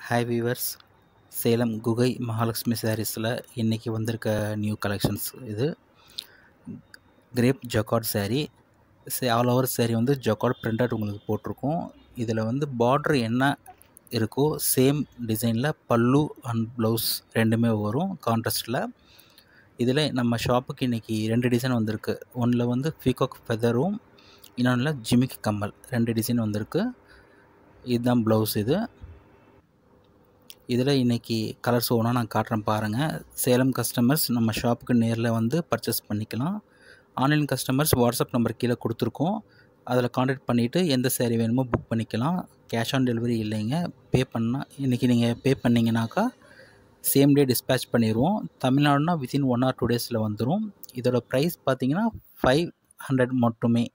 hi viewers Salem குகை மகாலட்சுமி சாரீஸில் இன்றைக்கி வந்திருக்க நியூ கலெக்ஷன்ஸ் இது கிரேப் ஜக்கார்ட் saree சே ஆல் ஓவர் saree வந்து ஜக்கார்ட் பிரிண்டட் உங்களுக்கு போட்டிருக்கோம் இதில் வந்து பார்ட்ரு என்ன இருக்கோ சேம் டிசைனில் பல்லு அண்ட் ப்ளவுஸ் ரெண்டுமே வரும் கான்ட்ராஸ்டில் இதில் நம்ம ஷாப்புக்கு இன்றைக்கி ரெண்டு டிசைன் வந்திருக்கு ஒன்றில் வந்து பீகாக் ஃபெதரும் இன்னொன்றில் ஜிமிக்கி கம்மல் ரெண்டு டிசைன் வந்திருக்கு இதுதான் ப்ளவுஸ் இது இதில் இன்றைக்கி கலர்ஸ் ஒன்றா நான் காட்டுறேன் பாருங்கள் சேலம் கஸ்டமர்ஸ் நம்ம ஷாப்புக்கு நேரில் வந்து பர்ச்சேஸ் பண்ணிக்கலாம் ஆன்லைன் கஸ்டமர்ஸ் வாட்ஸ்அப் நம்பர் கீழே கொடுத்துருக்கோம் அதில் காண்டாக்ட் பண்ணிவிட்டு எந்த சேரீ வேணுமோ புக் பண்ணிக்கலாம் கேஷ் ஆன் டெலிவரி இல்லைங்க பே பண்ணால் இன்றைக்கி நீங்கள் பே பண்ணிங்கனாக்கா சேம் டே டிஸ்பேச் பண்ணிடுவோம் தமிழ்நாடுனா வித்தின் ஒன் ஆர் டூ டேஸில் வந்துடும் இதோட ப்ரைஸ் பார்த்தீங்கன்னா ஃபைவ் ஹண்ட்ரட் மட்டுமே